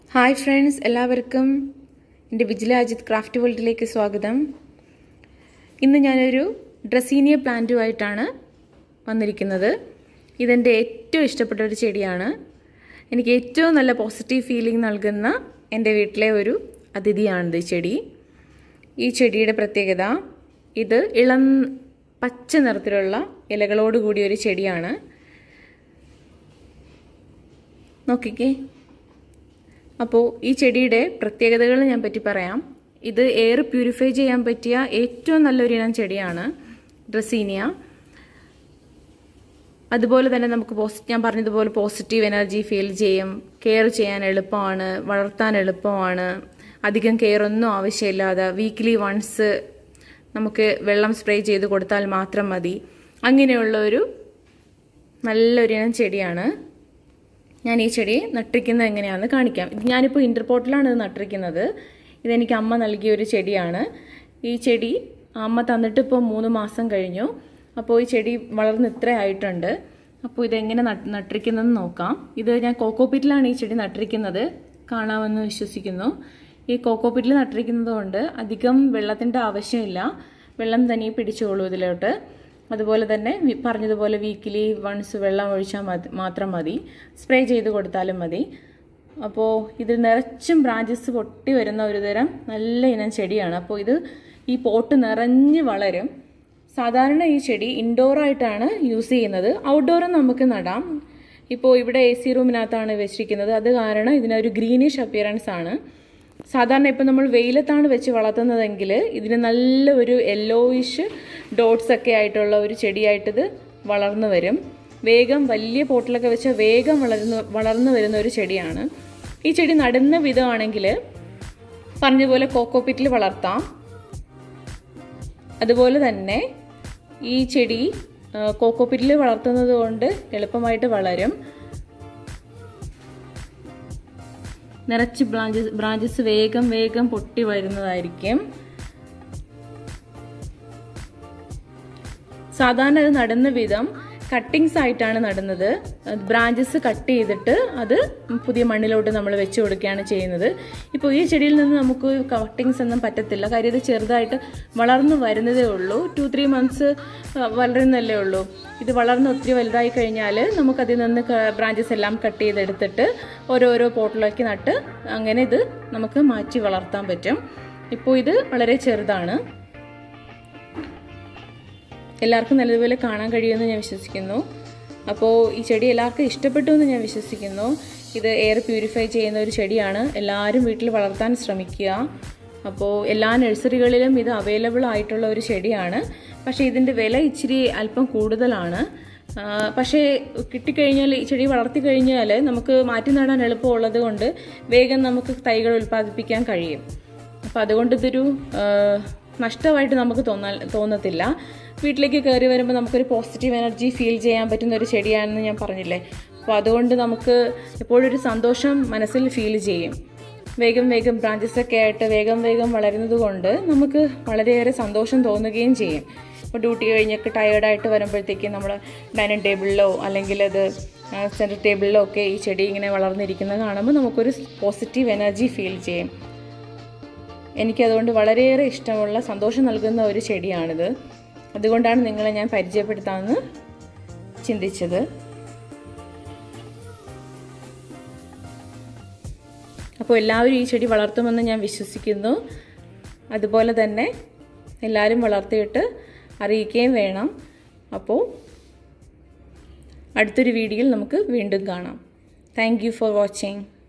hi friends എല്ലാവർക്കും എൻ്റെ വിജിലാജിത് craft വേൾഡിലേക്ക് സ്വാഗതം ഇന്ന് ഞാനൊരു ഡ്രസീനിയ പ്ലാന്റുമായിട്ടാണ് വന്നിരിക്കുന്നത് ഇതെൻ്റെ ഏറ്റവും ഇഷ്ടപ്പെട്ട ഒരു ചെടിയാണ് എനിക്ക് ഏറ്റവും നല്ല പോസിറ്റീവ് ഫീലിംഗ് നൽകുന്ന എൻ്റെ വീട്ടിലെ ഒരു അതിഥിയാണിത് ഈ ചെടി ഈ ചെടിയുടെ പ്രത്യേകത ഇത് ഇളം പച്ച നിറത്തിലുള്ള ഇലകളോട് കൂടിയ ഒരു ചെടിയാണ് നോക്കിക്കേ അപ്പോൾ ഈ ചെടിയുടെ പ്രത്യേകതകൾ ഞാൻ പറ്റി പറയാം ഇത് എയർ പ്യൂരിഫൈ ചെയ്യാൻ പറ്റിയ ഏറ്റവും നല്ലൊരു ഇനം ചെടിയാണ് ഡ്രസീനിയ അതുപോലെ തന്നെ നമുക്ക് പോസ്റ്റ് ഞാൻ പറഞ്ഞതുപോലെ പോസിറ്റീവ് എനർജി ഫീൽ ചെയ്യും കെയർ ചെയ്യാൻ എളുപ്പമാണ് വളർത്താൻ എളുപ്പമാണ് അധികം കെയർ ഒന്നും ആവശ്യമില്ലാതെ വീക്ക്ലി വൺസ് നമുക്ക് വെള്ളം സ്പ്രേ ചെയ്ത് കൊടുത്താൽ മാത്രം മതി അങ്ങനെയുള്ള ഒരു നല്ലൊരു ഇനം ചെടിയാണ് ഞാൻ ഈ ചെടി നട്ടിരിക്കുന്നത് എങ്ങനെയാണെന്ന് കാണിക്കാം ഇത് ഞാനിപ്പോൾ ഇൻ്റർപോട്ടിലാണ് ഇത് നട്ടിരിക്കുന്നത് ഇതെനിക്ക് അമ്മ നൽകിയ ഒരു ചെടിയാണ് ഈ ചെടി അമ്മ തന്നിട്ട് ഇപ്പോൾ മൂന്ന് മാസം കഴിഞ്ഞു അപ്പോൾ ഈ ചെടി വളർന്ന് ഇത്ര ആയിട്ടുണ്ട് അപ്പോൾ ഇതെങ്ങനെ നട്ടിരിക്കുന്നതെന്ന് നോക്കാം ഇത് ഞാൻ കോക്കോപ്പിറ്റിലാണ് ഈ ചെടി നട്ടിരിക്കുന്നത് കാണാമെന്ന് വിശ്വസിക്കുന്നു ഈ കോക്കോപ്പിറ്റിൽ നട്ടിരിക്കുന്നത് കൊണ്ട് അധികം വെള്ളത്തിൻ്റെ ആവശ്യമില്ല വെള്ളം തനിയെ പിടിച്ചോളൂ ഇതിലോട്ട് അതുപോലെ തന്നെ പറഞ്ഞതുപോലെ വീക്കിലി വൺസ് വെള്ളം ഒഴിച്ചാൽ മതി മാത്രം മതി സ്പ്രേ ചെയ്ത് കൊടുത്താലും മതി അപ്പോൾ ഇതിൽ നിറച്ചും ബ്രാഞ്ചസ് പൊട്ടി വരുന്ന ഒരു തരം നല്ല ഇനം ചെടിയാണ് അപ്പോൾ ഇത് ഈ പോട്ട് നിറഞ്ഞ് വളരും സാധാരണ ഈ ചെടി ഇൻഡോറായിട്ടാണ് യൂസ് ചെയ്യുന്നത് ഔട്ട്ഡോറും നമുക്ക് നടാം ഇപ്പോൾ ഇവിടെ എ സി റൂമിനകത്താണ് വെച്ചിരിക്കുന്നത് അത് കാരണം ഇതിനൊരു ഗ്രീനിഷ് അപ്പിയറൻസ് ആണ് സാധാരണ ഇപ്പം നമ്മൾ വെയിലത്താണ് വെച്ച് വളർത്തുന്നതെങ്കിൽ ഇതിന് നല്ല ഒരു യെല്ലോയിഷ് ഡോട്ട്സ് ഒക്കെ ആയിട്ടുള്ള ഒരു ചെടിയായിട്ടിത് വളർന്നു വരും വേഗം വലിയ പോട്ടിലൊക്കെ വെച്ച് വേഗം വളർന്നു വളർന്നു വരുന്ന ഒരു ചെടിയാണ് ഈ ചെടി നടുന്ന വിധമാണെങ്കിൽ പറഞ്ഞതുപോലെ കോക്കോപ്പിറ്റിൽ വളർത്താം അതുപോലെ തന്നെ ഈ ചെടി കോക്കോപ്പിറ്റിൽ വളർത്തുന്നത് കൊണ്ട് എളുപ്പമായിട്ട് വളരും നിറച്ച് ബ്രാഞ്ചസ് ബ്രാഞ്ചസ് വേഗം വേഗം പൊട്ടി വരുന്നതായിരിക്കും സാധാരണ അത് നടുന്ന വിധം കട്ടിങ്സ് ആയിട്ടാണ് നടുന്നത് ബ്രാഞ്ചസ് കട്ട് ചെയ്തിട്ട് അത് പുതിയ മണ്ണിലോട്ട് നമ്മൾ വെച്ച് കൊടുക്കുകയാണ് ചെയ്യുന്നത് ഇപ്പോൾ ഈ ചെടിയിൽ നിന്ന് നമുക്ക് കട്ടിങ്സ് ഒന്നും പറ്റത്തില്ല കാര്യം ഇത് ചെറുതായിട്ട് വളർന്നു വരുന്നതേ ഉള്ളൂ ടു ത്രീ മന്ത്സ് വളരുന്നല്ലേ ഉള്ളൂ ഇത് വളർന്ന് ഒത്തിരി വലുതായി കഴിഞ്ഞാൽ നമുക്കതിൽ നിന്ന് ബ്രാഞ്ചസ് എല്ലാം കട്ട് ചെയ്തെടുത്തിട്ട് ഓരോരോ പോട്ടിലേക്ക് നട്ട് അങ്ങനെ ഇത് നമുക്ക് മാറ്റി വളർത്താൻ പറ്റും ഇപ്പോൾ ഇത് വളരെ ചെറുതാണ് എല്ലാവർക്കും നല്ലതുപോലെ കാണാൻ കഴിയുമെന്ന് ഞാൻ വിശ്വസിക്കുന്നു അപ്പോൾ ഈ ചെടി എല്ലാവർക്കും ഇഷ്ടപ്പെട്ടു എന്ന് ഞാൻ വിശ്വസിക്കുന്നു ഇത് എയർ പ്യൂരിഫൈ ചെയ്യുന്ന ഒരു ചെടിയാണ് എല്ലാവരും വീട്ടിൽ വളർത്താൻ ശ്രമിക്കുക അപ്പോൾ എല്ലാ നഴ്സറികളിലും ഇത് അവൈലബിൾ ആയിട്ടുള്ള ഒരു ചെടിയാണ് പക്ഷേ ഇതിൻ്റെ വില ഇച്ചിരി അല്പം കൂടുതലാണ് പക്ഷേ കിട്ടിക്കഴിഞ്ഞാൽ ഈ ചെടി വളർത്തി കഴിഞ്ഞാൽ നമുക്ക് മാറ്റി നടാൻ എളുപ്പമുള്ളത് കൊണ്ട് വേഗം നമുക്ക് തൈകൾ ഉൽപ്പാദിപ്പിക്കാൻ കഴിയും അപ്പോൾ അതുകൊണ്ട് ഇതൊരു നഷ്ടമായിട്ട് നമുക്ക് തോന്നാൻ തോന്നത്തില്ല വീട്ടിലേക്ക് കയറി വരുമ്പോൾ നമുക്കൊരു പോസിറ്റീവ് എനർജി ഫീൽ ചെയ്യാൻ പറ്റുന്ന ഒരു ചെടിയാണെന്ന് ഞാൻ പറഞ്ഞില്ലേ അപ്പോൾ അതുകൊണ്ട് നമുക്ക് എപ്പോഴും ഒരു സന്തോഷം മനസ്സിൽ ഫീൽ ചെയ്യും വേഗം വേഗം ബ്രാഞ്ചസ് ഒക്കെ ആയിട്ട് വേഗം വേഗം വളരുന്നത് കൊണ്ട് നമുക്ക് വളരെയേറെ സന്തോഷം തോന്നുകയും ചെയ്യും ഇപ്പോൾ ഡ്യൂട്ടി കഴിഞ്ഞൊക്കെ ടയേർഡായിട്ട് വരുമ്പോഴത്തേക്കും നമ്മൾ ഡൈനിങ് ടേബിളിലോ അല്ലെങ്കിൽ അത് സെൻറ്റർ ടേബിളിലോ ഒക്കെ ഈ ചെടി ഇങ്ങനെ വളർന്നിരിക്കുന്നത് കാണുമ്പോൾ നമുക്കൊരു പോസിറ്റീവ് എനർജി ഫീൽ ചെയ്യും എനിക്കതുകൊണ്ട് വളരെയേറെ ഇഷ്ടമുള്ള സന്തോഷം നൽകുന്ന ഒരു ചെടിയാണിത് അതുകൊണ്ടാണ് നിങ്ങളെ ഞാൻ പരിചയപ്പെടുത്താമെന്ന് ചിന്തിച്ചത് അപ്പോൾ എല്ലാവരും ഈ ചെടി വളർത്തുമെന്ന് ഞാൻ വിശ്വസിക്കുന്നു അതുപോലെ തന്നെ എല്ലാവരും വളർത്തിയിട്ട് അറിയിക്കുകയും വേണം അപ്പോൾ അടുത്തൊരു വീഡിയോയിൽ നമുക്ക് വീണ്ടും കാണാം താങ്ക് ഫോർ വാച്ചിങ്